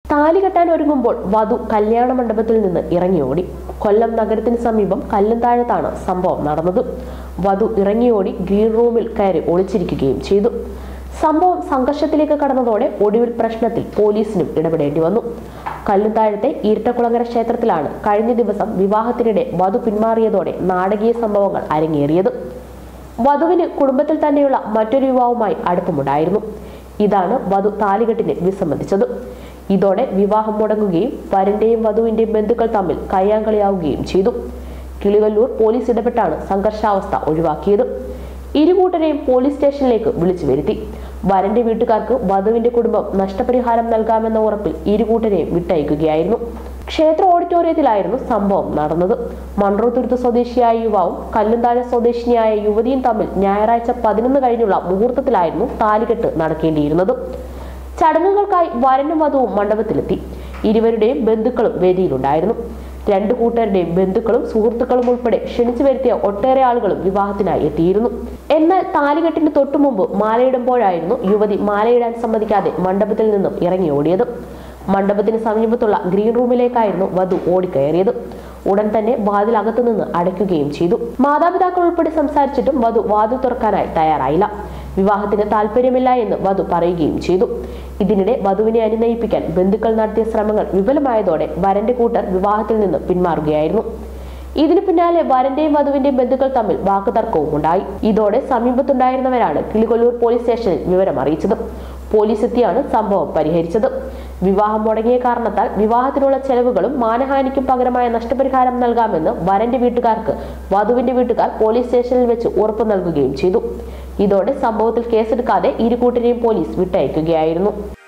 താലി കെട്ടാൻ ഒരുങ്ങുമ്പോൾ വധു കല്യാണ മണ്ഡപത്തിൽ നിന്ന് ഇറങ്ങിയോടി കൊല്ലം നഗരത്തിന് സമീപം കല്ലുംതാഴത്താണ് സംഭവം നടന്നത് വധു ഇറങ്ങിയോടി ഗ്രീൻ റൂമിൽ കയറി ഒളിച്ചിരിക്കുകയും ചെയ്തു സംഭവം സംഘർഷത്തിലേക്ക് കടന്നതോടെ ഒടുവിൽ പ്രശ്നത്തിൽ പോലീസിനും ഇടപെടേണ്ടി വന്നു കല്ലുംതാഴത്തെ ഈരട്ടക്കുളങ്ങര ക്ഷേത്രത്തിലാണ് കഴിഞ്ഞ ദിവസം വിവാഹത്തിനിടെ വധു പിന്മാറിയതോടെ നാടകീയ സംഭവങ്ങൾ അരങ്ങേറിയത് വധുവിന് കുടുംബത്തിൽ തന്നെയുള്ള മറ്റൊരു യുവാവുമായി അടുപ്പമുണ്ടായിരുന്നു ഇതാണ് വധു താലികെട്ടിന് വിസമ്മതിച്ചത് ഇതോടെ വിവാഹം മുടങ്ങുകയും വരന്റെയും വധുവിന്റെയും ബന്ധുക്കൾ തമ്മിൽ കയ്യാങ്കളിയാവുകയും ചെയ്തു കിളികല്ലൂർ പോലീസ് ഇടപെട്ടാണ് സംഘർഷാവസ്ഥ ഒഴിവാക്കിയത് ഇരുകൂട്ടരെയും പോലീസ് സ്റ്റേഷനിലേക്ക് വിളിച്ചു വരുത്തി വരന്റെ വീട്ടുകാർക്ക് വധുവിന്റെ കുടുംബം നഷ്ടപരിഹാരം നൽകാമെന്ന ഉറപ്പിൽ ഇരുകൂട്ടരെയും വിട്ടയക്കുകയായിരുന്നു ക്ഷേത്ര ഓഡിറ്റോറിയത്തിലായിരുന്നു സംഭവം നടന്നത് മൺട്രോത്തുരുത്ത് സ്വദേശിയായ യുവാവും കല്ലുന്താഴ സ്വദേശിനിയായ യുവതിയും തമ്മിൽ ഞായറാഴ്ച പതിനൊന്ന് കഴിഞ്ഞുള്ള മുഹൂർത്തത്തിലായിരുന്നു താലികെട്ട് നടക്കേണ്ടിയിരുന്നത് ചടങ്ങുകൾക്കായി വരനും വധുവും മണ്ഡപത്തിലെത്തി ഇരുവരുടെയും ബന്ധുക്കളും വേദിയിലുണ്ടായിരുന്നു രണ്ടു കൂട്ടരുടെയും ബന്ധുക്കളും സുഹൃത്തുക്കളും ഉൾപ്പെടെ ക്ഷണിച്ചു വരുത്തിയ ഒട്ടേറെ ആളുകളും വിവാഹത്തിനായി എത്തിയിരുന്നു എന്നാൽ താലികെട്ടിന് തൊട്ടുമുമ്പ് മാലയിടുമ്പോഴായിരുന്നു യുവതി മാലയിടാൻ സമ്മതിക്കാതെ മണ്ഡപത്തിൽ നിന്നും ഇറങ്ങി ഓടിയത് മണ്ഡപത്തിന് സമീപത്തുള്ള ഗ്രീൻ റൂമിലേക്കായിരുന്നു വധു ഓടിക്കയറിയത് ഉടൻ തന്നെ വാതിൽ അകത്തു നിന്ന് അടയ്ക്കുകയും ചെയ്തു മാതാപിതാക്കൾ ഉൾപ്പെടെ സംസാരിച്ചിട്ടും വധു വാതിൽ തുറക്കാനായി തയ്യാറായില്ല വിവാഹത്തിന് താല്പര്യമില്ല എന്ന് വധു പറയുകയും ചെയ്തു ഇതിനിടെ വധുവിനെ അനുനയിപ്പിക്കാൻ ബന്ധുക്കൾ നടത്തിയ ശ്രമങ്ങൾ വിഫലമായതോടെ വരന്റെ കൂട്ടർ വിവാഹത്തിൽ നിന്ന് പിന്മാറുകയായിരുന്നു ഇതിനു പിന്നാലെ വരന്റെയും വധുവിന്റെയും ബന്ധുക്കൾ തമ്മിൽ വാക്കുതർക്കവും ഉണ്ടായി ഇതോടെ സമീപത്തുണ്ടായിരുന്നവരാണ് കിളികൊല്ലൂർ പോലീസ് സ്റ്റേഷനിൽ വിവരം അറിയിച്ചത് പോലീസ് എത്തിയാണ് സംഭവം പരിഹരിച്ചത് വിവാഹം മുടങ്ങിയ കാരണത്താൽ വിവാഹത്തിനുള്ള ചെലവുകളും മാനഹാനിക്കും പകരമായ നഷ്ടപരിഹാരം നൽകാമെന്ന് വരന്റെ വീട്ടുകാർക്ക് വധുവിന്റെ വീട്ടുകാർ പോലീസ് സ്റ്റേഷനിൽ വെച്ച് ഉറപ്പു നൽകുകയും ചെയ്തു ഇതോടെ സംഭവത്തിൽ കേസെടുക്കാതെ ഇരുകൂട്ടരെയും പോലീസ് വിട്ടയക്കുകയായിരുന്നു